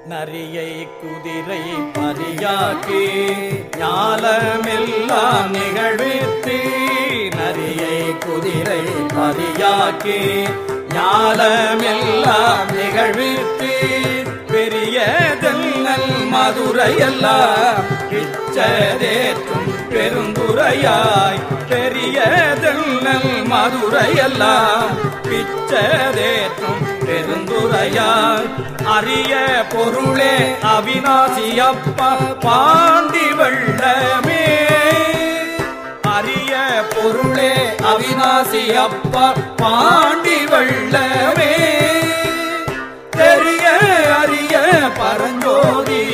நரியை குதிரை பரியாக்கி ஞாலமெல்லாம் நிகழ்வித்து நரியை குதிரை பரியாக்கி ஞாலமெல்லாம் நிகழ்வித்து பெரிய தென்னல் மதுரையெல்லாம் பிச்சதேற்றும் பெருந்துரையாய் பெரிய தென்னல் மதுரையெல்லாம் பிச்சதேற்றும் பெருந்துரையாய் அரிய பொருளே அவிநாசி அப்பா பாண்டி வெள்ளமே அரிய பொருளே அவிநாசி அப்பா பாண்டி வெள்ளமே தெரிய அரிய பரஞ்சோதி